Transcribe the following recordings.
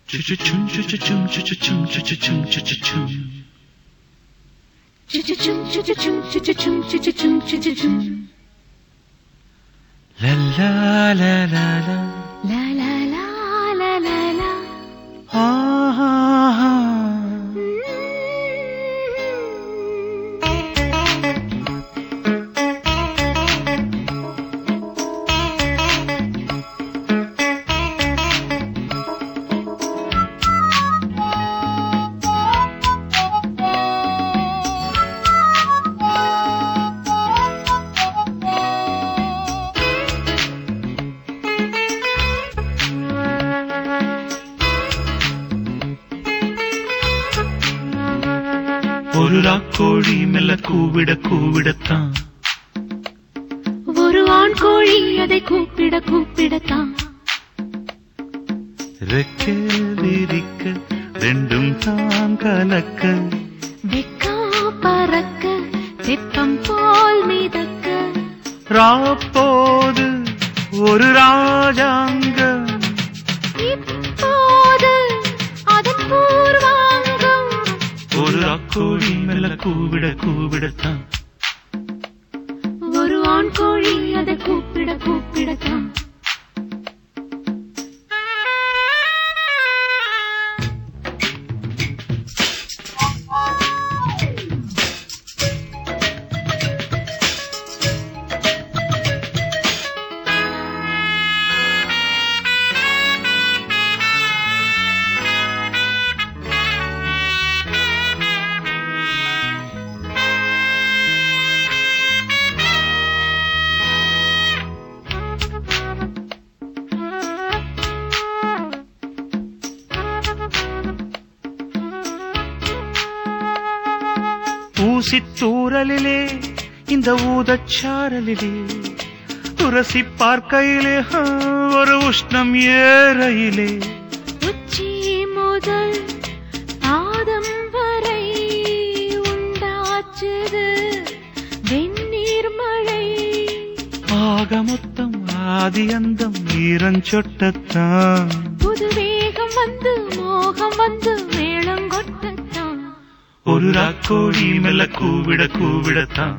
Chu-chu-chum, chu-chu-chum, chu-chu-chum, chu-chu-chum, chu-chu-chum. Chu-chu-chum, chu-chu-chum, chu-chu-chum, chu-chu-chum, chu-chu-chum. La la la la la. La la la la la la. Ah, ah, ah. ஒரு ராக்கோழி மெல்ல கூவிட கூவிடத்தான் ஒரு ஆண் கோழி அதை கூப்பிட கூப்பிடத்தான் ரெக்க விரிக்க ரெண்டும் தான் கலக்க வெக்கா பறக்க தெப்பம் போல் மிதக்க ராப்போது ஒரு ராஜாங்கம் இப்போது அதன் பூர்வாங்கம் ஒரு ராக்கோழி மெல்ல கூவிட கூவிடத்தான் ஒரு ஆண் கோழி அதை கூப்பிட கூப்பிடத்தான் ஊசித்தூரலிலே இந்த ஊதச்சாரலிலே துரசி பார்க்கையிலே ஆ, ஒரு உஷ்ணம் ஏறையிலே உச்சி முதல் பாதம் வரை உண்டாச்சுது வெந்நீர் மழை ஆக மொத்தம் ஆதி அந்தம் ஈரஞ்சொட்டத்தான் புது வேகம் வந்து மோகம் வந்து மேளம் கொட்டத்தான் ஒரு ராக்கோழி மெல்ல கூவிட கூவிடத்தான்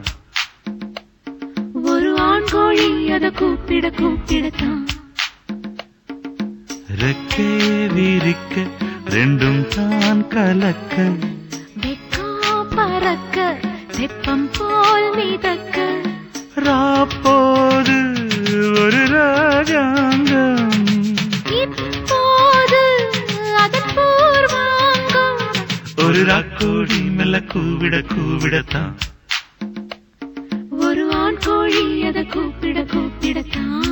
ஒரு ஆண் கோழி அதை கூப்பிட கூப்பிடத்தான் ரெக்கே விரிக்க ரெண்டும் தான் கலக்க வெக்கா பறக்க தெப்பம் போல் மிதக்க ராப்போது ஒரு ராஜாங்கம் இப்போது அதன் பூர்வாங்கம் ஒரு ராக்கோழி மெல்ல கூவிட கூவிடத்தான் ஒரு ஆண் கோழி அதை கூப்பிட கூப்பிடத்தான்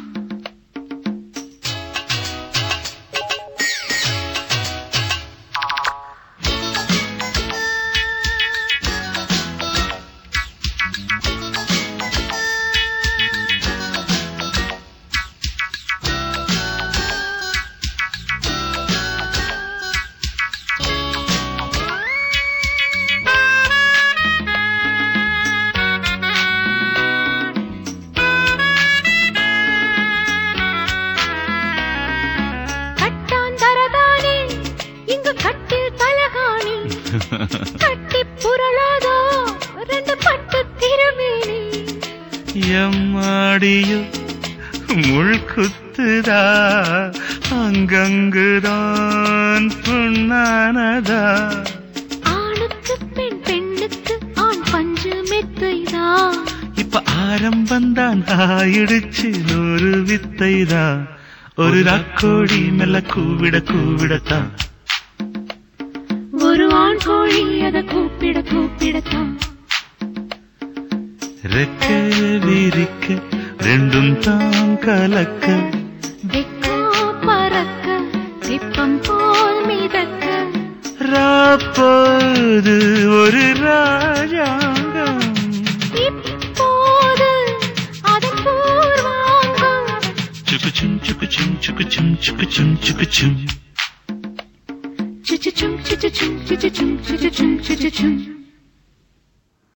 கட்டான் தரதானே இங்கு கட்டில் தலகாணி கட்டி புரளாதோ ரெண்டு பட்டு திருமேனி எம்மாடியோ முள் குத்துதா அங்கங்குதான் புண்ணானதா ஆணுக்கு பெண் பெண்ணுக்கு ஆண் பஞ்சு மெத்தைதான் இப்ப ஆரம்பந்தான் ஆயிடுச்சு நூறு வித்தைதா ஒரு ராக்கோழி மெல்ல கூவிட கூவிடத்தான் ஒரு ஆண் கோழி அதை கூப்பிட கூப்பிடத்தான் ரெக்க விரிக்க ரெண்டும் தான் கலக்க வெக்கா பறக்க தெப்பம் போல் மிதக்க ராப்போது ஒரு ராஜாங்கம் இப்போது அதன் பூர்வாங்கம் சுக்குச்சும் சுக்குச்சும் சுக்குச்சும் சுக்குச்சும் சுக்குச்சும் Chu-chu-chum, chu-chu-chum, chu-chu-chum, chu-chu-chum, chu-chu-chum.